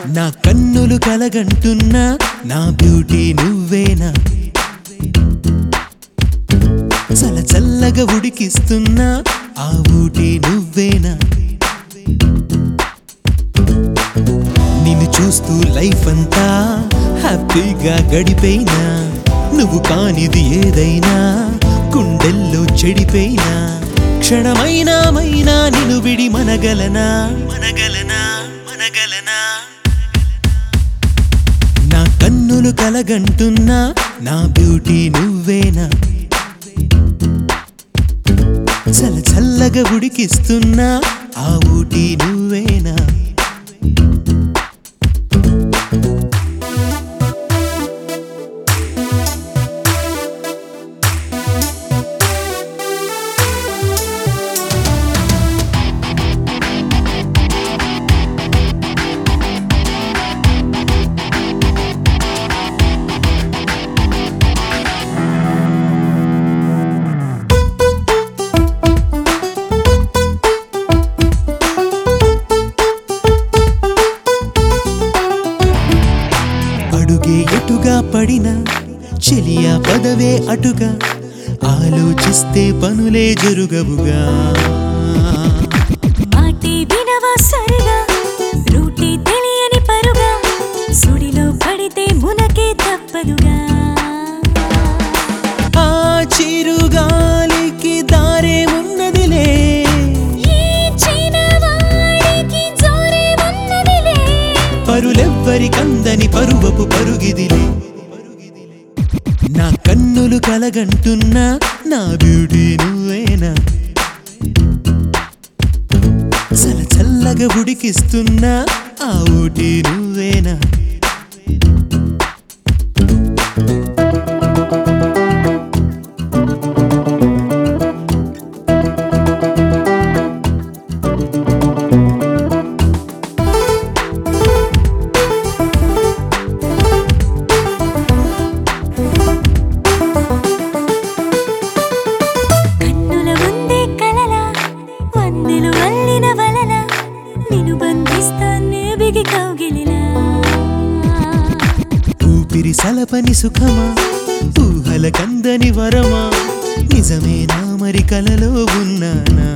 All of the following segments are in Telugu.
నా కన్నులు కలగంటున్నా నా బ్యూటీ నువ్వేనా చల చల్లగా ఉడికిస్తున్నా ఆ ఊటి నువ్వేనా నిన్ను చూస్తూ లైఫ్ అంతా హ్యాపీగా గడిపోయినా నువ్వు కానిది ఏదైనా గుండెల్లో చెడిపోయినా క్షణమైనా మైనా నిన్ను విడి మనగలనా మనగలనా మనగలనా నా కన్నులు కలగంటున్నా నా బ్యూటీ నువ్వేనా చల్ల చల్లగా ఉడికిస్తున్నా ఆ ఊటి నువ్వేనా అడుగే ఎటుగా పడినా చెలియా పదవే అటుగా ఆలోచిస్తే పనులే జరుగవుగా మాటే వినవా సరిగా రూటే తెలియని పరుగా సుడిలో పడితే మునకే తప్పదుగా ఆ చిరుగాలికి దారే ఉన్నదిలే ఈ చిన్నవాడికి జోరే ఉన్నదిలే పరులెవ్వరికందని పరువపు పరుగిదిలే నా కన్నులు కలగంటున్నా నా బ్యూటీ నువ్వేనా చల చల్లగా ఉడికిస్తున్నా ఆ ఊటి నువ్వేనా కన్నుల ముందే కలల వందెలు అల్లిన వలన నిన్ను బంధిస్తానే బిగి కౌగిలిలా ఊపిరి సలపని సుఖమా ఊహల కందని వరమా నిజమేనా మరి కలలో ఉన్నానా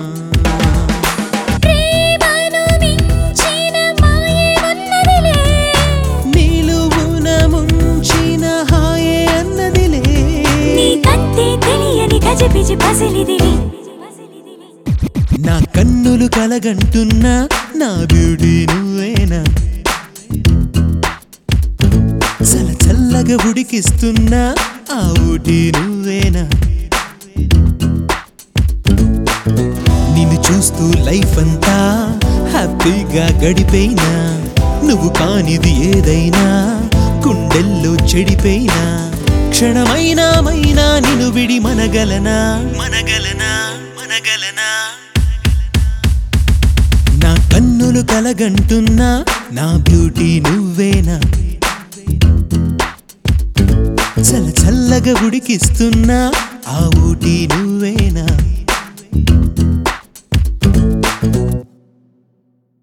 ప్రేమను మించిన మాయే ఉన్నదిలే నిలువున ముంచిన హాయే అన్నదిలే నీకంతే తెలియని గజిబిజి పసిలిదివి నా కన్నులు కలగంటున్నా నా బ్యూటీ నువ్వేనా చల చల్లగా ఉడికిస్తున్నా ఆ ఊటి నువ్వేనా నిన్ను చూస్తూ లైఫ్ అంతా హ్యాపీగా గడిపోయినా నువ్వు కానిది ఏదైనా గుండెల్లో చెడిపోయినా క్షణమైనా మైనా నిన్ను విడి మనగలనా మనగలనా మనగలనా నా కన్నులు కలగంటున్నా నా బ్యూటీ నువ్వేనా చల్ల చల్లగా ఉడికిస్తున్నా ఆ ఊటి నువ్వేనా